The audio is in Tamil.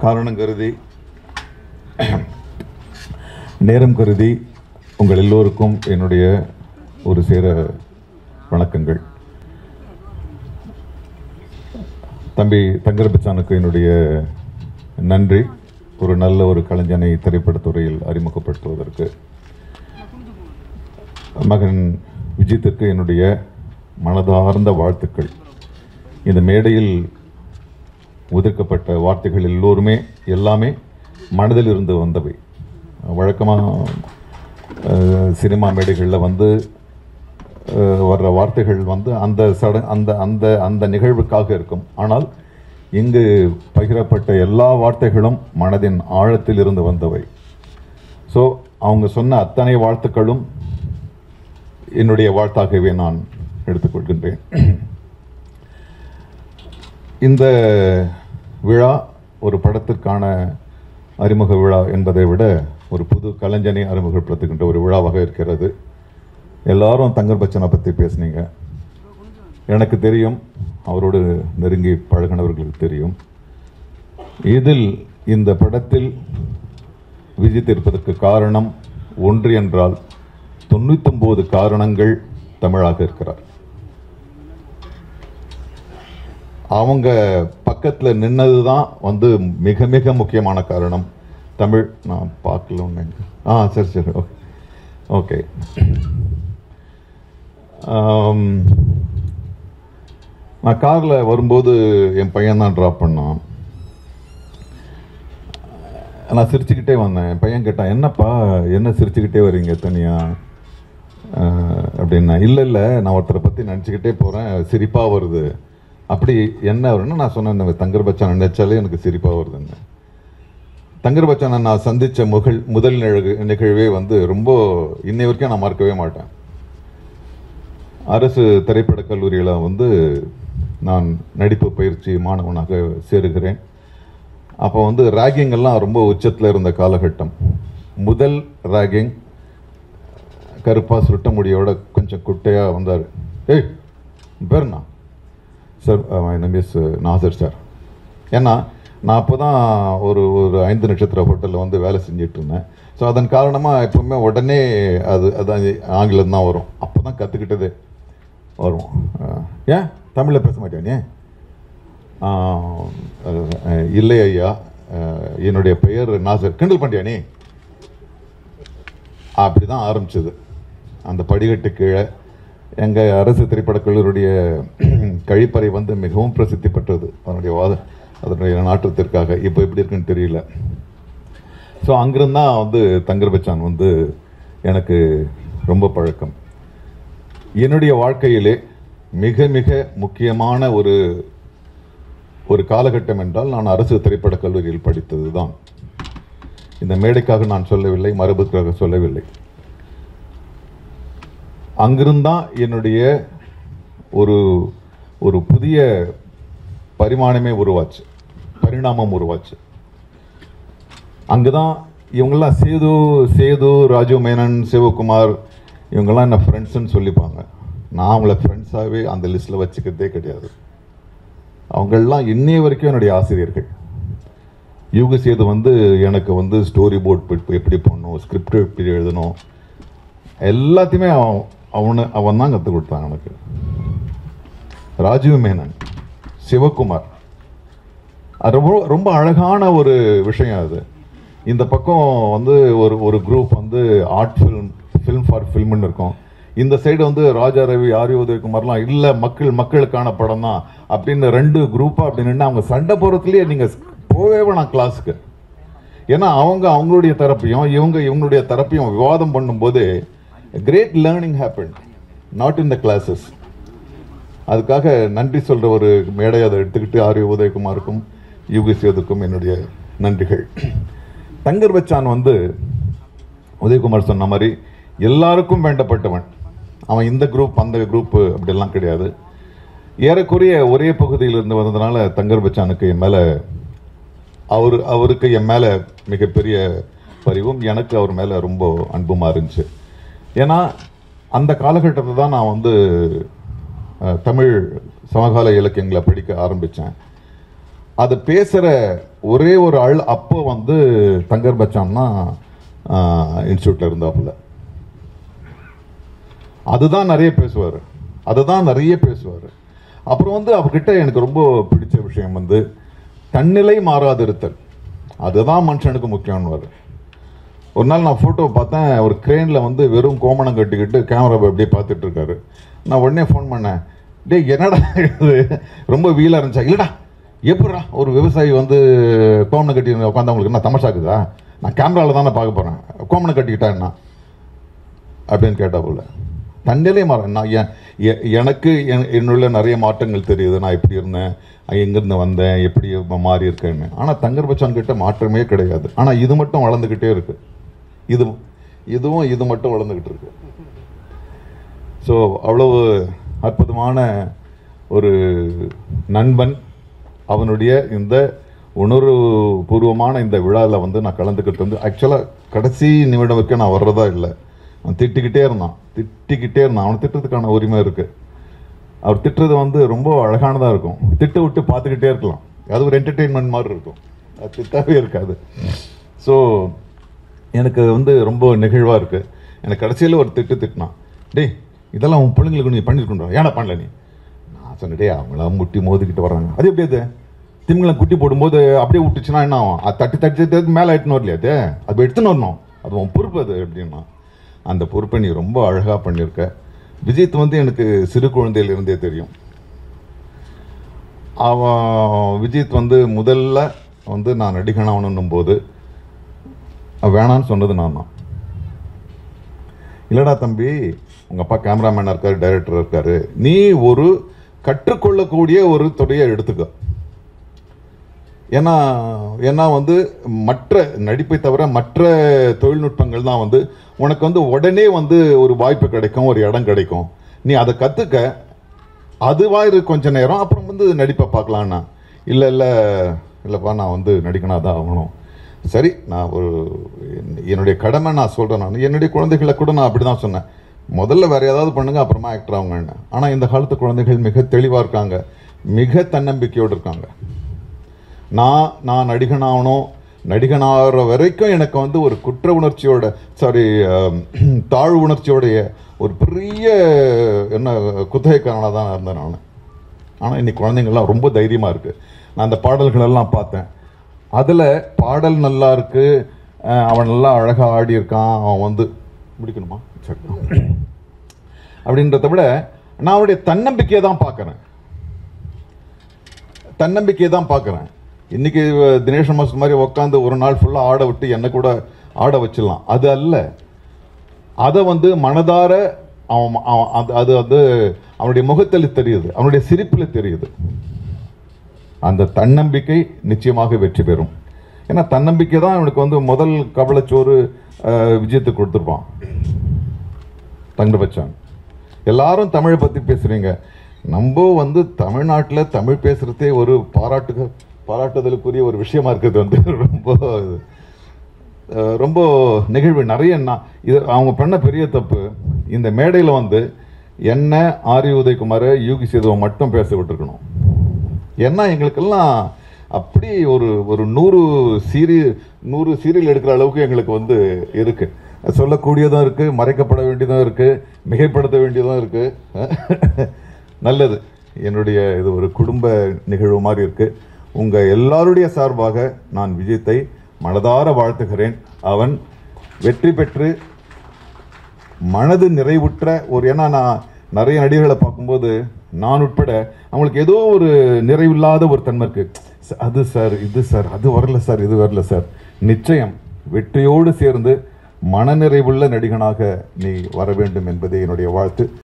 காரணம் கருதி நேரம் கருதி உங்கள் எல்லோருக்கும் என்னுடைய ஒரு சேர வணக்கங்கள் தம்பி தங்கரபிச்சானுக்கு என்னுடைய நன்றி ஒரு நல்ல ஒரு கலைஞனை திரைப்படத்துறையில் அறிமுகப்படுத்துவதற்கு மகன் விஜித்திற்கு என்னுடைய மனதார்ந்த வாழ்த்துக்கள் இந்த மேடையில் உதிர்க்கப்பட்ட வார்த்தைகள் எல்லோருமே எல்லாமே மனதில் இருந்து வந்தவை வழக்கமாக சினிமா மேடைகளில் வந்து அஹ், வர்ற வார்த்தைகள் வந்து அந்த சட அந்த அந்த அந்த நிகழ்வுக்காக இருக்கும் ஆனால் இங்கு பகிரப்பட்ட எல்லா வார்த்தைகளும் மனதின் ஆழத்தில் இருந்து வந்தவை ஸோ அவங்க சொன்ன அத்தனை வாழ்த்துக்களும் என்னுடைய வாழ்த்தாகவே நான் எடுத்துக்கொள்கின்றேன் இந்த விழா ஒரு படத்திற்கான அறிமுக விழா என்பதை விட ஒரு புது கலைஞனை அறிமுகப்படுத்துகின்ற ஒரு விழாவாக இருக்கிறது எல்லாரும் தங்கர் பச்சனை பற்றி பேசுனீங்க எனக்கு தெரியும் அவரோடு நெருங்கி பழகினவர்களுக்கு தெரியும் இதில் இந்த படத்தில் விஜித்திருப்பதற்கு காரணம் ஒன்று என்றால் தொண்ணூத்தொன்பது காரணங்கள் தமிழாக இருக்கிறார் அவங்க பக்கத்தில் நின்னது தான் வந்து மிக மிக முக்கியமான காரணம் தமிழ் நான் பார்க்கல ஒன்று ஆ சரி சரி ஓகே ஓகே ஆம், நான் காரில் வரும்போது என் பையன் தான் ட்ராப் பண்ணான் நான் சிரிச்சுக்கிட்டே வந்தேன் என் பையன் கேட்டான் என்னப்பா என்ன சிரிச்சுக்கிட்டே வரீங்க தனியாக அப்படின்னா இல்லை இல்லை நான் ஒருத்தரை பற்றி நினச்சிக்கிட்டே போகிறேன் சிரிப்பாக வருது அப்படி என்ன வரும்னு நான் சொன்னேன் இந்த தங்கர் பச்சான் நினைச்சாலே எனக்கு சிரிப்பாக வருதுன்னு தங்கர் பச்சானை நான் சந்தித்த முகழ் முதல் நிகழ்வு நிகழ்வே வந்து ரொம்ப இன்னை வரைக்கும் நான் மறக்கவே மாட்டேன் அரசு திரைப்படக் கல்லூரியில் வந்து நான் நடிப்பு பயிற்சி மாணவனாக சேருகிறேன் அப்போ வந்து ராகிங் எல்லாம் ரொம்ப உச்சத்தில் இருந்த காலகட்டம் முதல் ராகிங் கருப்பா சுருட்ட முடியோட கொஞ்சம் குட்டையாக வந்தார் ஏய் உன் பேர் என்ன சார் என் மிஸ் நாசர் சார் ஏன்னா நான் அப்போ தான் ஒரு ஒரு ஐந்து நட்சத்திர ஹோட்டலில் வந்து வேலை செஞ்சுட்டு இருந்தேன் ஸோ அதன் காரணமாக எப்பவுமே உடனே அது அதான் ஆங்கிலம் தான் வரும் அப்போ தான் கற்றுக்கிட்டதே வரும் அஹ், ஏன் தமிழில் பேச மாட்டேன் நீ ஆஹ், அஹ், இல்லை ஐயா அஹ், என்னுடைய பெயர் நாசர் கிண்டல் பண்ணியா நீ அப்படி தான் ஆரம்பிச்சது அந்த படிக்கட்டு கீழே எங்கள் அரசு திரைப்படக் கல்லூரியுடைய கழிப்பறை வந்து மிகவும் பிரசித்தி பெற்றது அதனுடைய வாத அதனுடைய நாட்டத்திற்காக இப்போ எப்படி இருக்குன்னு தெரியல ஸோ அங்கிருந்து தான் வந்து தங்கர் பச்சான் வந்து எனக்கு ரொம்ப பழக்கம் என்னுடைய வாழ்க்கையிலே மிக மிக முக்கியமான ஒரு ஒரு காலகட்டம் என்றால் நான் அரசு திரைப்படக் கல்லூரியில் படித்தது தான் இந்த மேடைக்காக நான் சொல்லவில்லை மரபுக்காக சொல்லவில்லை அங்கிருந்தான் என்னுடைய ஒரு ஒரு புதிய பரிமாணமே உருவாச்சு பரிணாமம் உருவாச்சு அங்குதான் இவங்கெல்லாம் சேது சேது ராஜு மேனன் சிவகுமார் இவங்கெல்லாம் என்ன ஃப்ரெண்ட்ஸ்ன்னு சொல்லிப்பாங்க நான் அவங்கள ஃப்ரெண்ட்ஸாகவே அந்த லிஸ்ட்டில் வச்சுக்கிறதே கிடையாது அவங்கெல்லாம் இன்னைய வரைக்கும் என்னுடைய ஆசிரியர்கள் யுக சேது வந்து எனக்கு வந்து ஸ்டோரி போர்ட் எப்படி பண்ணணும் ஸ்கிரிப்ட் எப்படி எழுதணும் எல்லாத்தையுமே அவன் அவனு அவன் தான் கற்றுக் கொடுத்தான் எனக்கு ராஜீவ் மேனன் சிவகுமார் அது ரொம்ப ரொம்ப அழகான ஒரு விஷயம் அது இந்த பக்கம் வந்து ஒரு ஒரு குரூப் வந்து ஆர்ட் ஃபில்ம் ஃபில்ம் ஃபார் ஃபில்ம்னு இருக்கும் இந்த சைடு வந்து ராஜா ரவி ஆரி உதயகுமார்லாம் இல்லை மக்கள் மக்களுக்கான படம் தான் அப்படின்னு ரெண்டு குரூப்பாக அப்படின்னு அவங்க சண்டை போகிறதுலேயே நீங்கள் போவே வேணாம் கிளாஸுக்கு ஏன்னா அவங்க அவங்களுடைய தரப்பையும் இவங்க இவங்களுடைய தரப்பையும் விவாதம் பண்ணும்போது great learning happen not in the classes அதுக்காக நன்றி சொல்ற ஒரு மேடை அதை எடுத்துக்கிட்டு ஆர்ய உதயகுமாருக்கும் யுகி சேதுக்கும் என்னுடைய நன்றிகள் தங்கர் பச்சான் வந்து உதயகுமார் சொன்ன மாதிரி எல்லாருக்கும் வேண்டப்பட்டவன் அவன் இந்த குரூப் அந்த குரூப் அப்படிலாம் கிடையாது ஏறக்குறைய ஒரே பகுதியில் இருந்து வந்ததுனால தங்கர் பச்சானுக்கு என் மேலே அவர் அவருக்கு என் மேலே மிகப்பெரிய பரிவும் எனக்கு அவர் மேலே ரொம்ப அன்புமா இருந்துச்சு ஏன்னா அந்த காலகட்டத்தை தான் நான் வந்து அஹ், தமிழ் சமகால இலக்கியங்களை படிக்க ஆரம்பித்தேன் அது பேசுகிற ஒரே ஒரு ஆள் அப்போ வந்து தங்கர் பச்சான்னா இன்ஸ்டியூட்டில் இருந்தாப்புல அதுதான் நிறைய பேசுவார் அதுதான் நிறைய பேசுவார் அப்புறம் வந்து அவர்கிட்ட எனக்கு ரொம்ப பிடிச்ச விஷயம் வந்து தன்னிலை மாறாதிருத்தல் அதுதான் மனுஷனுக்கு முக்கியம்னு ஒரு நாள் நான் ஃபோட்டோ பார்த்தேன் ஒரு கிரெயினில் வந்து வெறும் கோமணம் கட்டிக்கிட்டு கேமராவை அப்படியே பார்த்துட்டு இருக்காரு நான் உடனே ஃபோன் பண்ணேன் டேய் என்னடா இது ரொம்ப வீலாக இருந்துச்சா இல்லைடா எப்படிடா ஒரு விவசாயி வந்து கோமணம் கட்டி உட்காந்தவங்களுக்கு என்ன தமாஷாக்குதா நான் கேமராவில் தானே பார்க்க போகிறேன் கோமணம் கட்டிக்கிட்டா என்ன அப்படின்னு கேட்டா போல தன்னிலே மாற நான் என் எ- எனக்கு என்- என்னுள்ள நிறைய மாற்றங்கள் தெரியுது நான் எப்படி இருந்தேன் எங்கேருந்து வந்தேன் எப்படி ம- மாறி இருக்கேன்னு ஆனால் தங்கர் பச்சான் கிட்ட மாற்றமே கிடையாது ஆனால் இது மட்டும் வளர்ந்துக்கிட்டே இருக்கு இது இதுவும் இது மட்டும் வளர்ந்துக்கிட்டு இருக்கு ஸோ அவ்வளவு அற்புதமான ஒரு நண்பன் அவனுடைய இந்த உணர்வு பூர்வமான இந்த விழாவில் வந்து நான் கலந்துக்கிட்டு வந்து ஆக்சுவலாக கடைசி நிமிடம் வரைக்கும் நான் வர்றதா இல்லை அவன் திட்டிக்கிட்டே இருந்தான் திட்டிக்கிட்டே இருந்தான் அவனை திட்டத்துக்கான உரிமை இருக்கு அவர் திட்டுறது வந்து ரொம்ப அழகானதாக இருக்கும் திட்டு விட்டு பார்த்துக்கிட்டே இருக்கலாம் அது ஒரு என்டர்டெயின்மெண்ட் மாதிரி இருக்கும் அது திட்டாவே இருக்காது ஸோ எனக்கு வந்து ரொம்ப நெகிழ்வாக இருக்குது எனக்கு கடைசியில் ஒரு திட்டு திட்டினான் டேய் இதெல்லாம் உன் பிள்ளைங்களுக்கு நீ பண்ணியிருக்கணும் ஏன்னா பண்ணல நீ நான் சொன்னேன் டேய் அவங்களாம் முட்டி மோதிக்கிட்டு வர்றாங்க அது எப்படி அது திமிங்கலம் குட்டி போடும்போது அப்படியே விட்டுச்சுன்னா என்ன ஆகும் அது தட்டி தட்டி தட்டி மேலே எடுத்துன்னு வரலையா அது அது எடுத்துன்னு வரணும் அது உன் பொறுப்பு அது அப்படின்னா அந்த பொறுப்பை நீ ரொம்ப அழகாக பண்ணியிருக்க விஜித் வந்து எனக்கு சிறு குழந்தையிலிருந்தே தெரியும் அவன் விஜித் வந்து முதல்ல வந்து நான் நடிகனாகணும் போது அவன் வேணான்னு சொன்னது நான் தான் இல்லடா தம்பி உங்கள் அப்பா கேமராமேனாக இருக்காரு டைரக்டர் இருக்காரு நீ ஒரு கற்றுக்கொள்ளக்கூடிய ஒரு துறையை எடுத்துக்க ஏன்னா ஏன்னா வந்து மற்ற நடிப்பை தவிர மற்ற தொழில்நுட்பங்கள் தான் வந்து உனக்கு வந்து உடனே வந்து ஒரு வாய்ப்பு கிடைக்கும் ஒரு இடம் கிடைக்கும் நீ அதை கற்றுக்க அதுவா இரு கொஞ்ச நேரம் அப்புறம் வந்து நடிப்பை பார்க்கலான்னா இல்லை இல்லை இல்லைப்பா நான் வந்து நடிக்கனா தான் ஆகணும் சரி நான் ஒரு என்- என்னுடைய கடமை நான் சொல்கிறேன் நான் என்னுடைய குழந்தைகளை கூட நான் அப்படி தான் சொன்னேன் முதல்ல வேற ஏதாவது பண்ணுங்க அப்புறமா ஆக்டர் ஆகுங்கன்னு ஆனால் இந்த காலத்து குழந்தைகள் மிக தெளிவாக இருக்காங்க மிக தன்னம்பிக்கையோடு இருக்காங்க நான் நான் நடிகனாகணும் நடிகனாகிற வரைக்கும் எனக்கு வந்து ஒரு குற்ற உணர்ச்சியோட சாரி தாழ்வு உணர்ச்சியோடைய ஒரு பெரிய என்ன குத்தகைக்காரனாக தான் இருந்தேன் நான் ஆனால் இன்னைக்கு குழந்தைங்கள்லாம் ரொம்ப தைரியமாக இருக்குது நான் அந்த பாடல்கள் எல்லாம் பார்த்தேன் அதில் பாடல் நல்லா இருக்கு அஹ் அவன் நல்லா அழகாக ஆடி இருக்கான் அவன் வந்து முடிக்கணுமா சரி அப்படின்றத விட நான் அவனுடைய தன்னம்பிக்கையை தான் பார்க்குறேன் தன்னம்பிக்கையை தான் பார்க்குறேன் இன்னைக்கு அஹ், தினேஷ் மாஸ்டர் மாதிரி உட்காந்து ஒரு நாள் ஃபுல்லாக ஆட விட்டு என்னை கூட ஆட வச்சிடலாம் அது அல்ல அதை வந்து மனதார அவன் அவன் அது அது வந்து அவனுடைய முகத்தில் தெரியுது அவனுடைய சிரிப்பில் தெரியுது அந்த தன்னம்பிக்கை நிச்சயமாக வெற்றி பெறும் ஏன்னா தன்னம்பிக்கை தான் இவனுக்கு வந்து முதல் கபலச்சோறு அஹ், விஜயத்துக்கு கொடுத்துருப்பான் தங்க பச்சான் எல்லாரும் தமிழை பற்றி பேசுகிறீங்க நம்ம வந்து தமிழ்நாட்டில் தமிழ் பேசுகிறதே ஒரு பாராட்டுக பாராட்டுதலுக்குரிய ஒரு விஷயமா இருக்கிறது வந்து ரொம்ப அஹ், ரொம்ப நிகழ்வு நிறைய நான் இது அவங்க பண்ண பெரிய தப்பு இந்த மேடையில் வந்து என்ன ஆரி உதயகுமாரை யூகி சேதுவை மட்டும் பேச விட்டுருக்கணும் ஏன்னா எங்களுக்கெல்லாம் அப்படி ஒரு ஒரு நூறு சீரி நூறு சீரியல் எடுக்கிற அளவுக்கு எங்களுக்கு வந்து இருக்கு சொல்லக்கூடியதும் இருக்கு மறைக்கப்பட வேண்டியதும் இருக்கு மிகைப்படுத்த வேண்டியதும் இருக்கு நல்லது என்னுடைய இது ஒரு குடும்ப நிகழ்வு மாதிரி இருக்கு உங்க எல்லாருடைய சார்பாக நான் விஜயத்தை மனதார வாழ்த்துகிறேன் அவன் வெற்றி பெற்று மனது நிறைவுற்ற ஒரு ஏன்னா நான் நிறைய நடிகர்களை பார்க்கும்போது நான் உட்பட அவங்களுக்கு ஏதோ ஒரு நிறைவில்லாத ஒரு தன்மை இருக்கு "ச- அது சார் இது சார் அது வரல சார் இது வரல சார் நிச்சயம் வெற்றியோடு சேர்ந்து மனநிறைவுள்ள நடிகனாக நீ வர வேண்டும் என்பதே என்னுடைய வாழ்த்து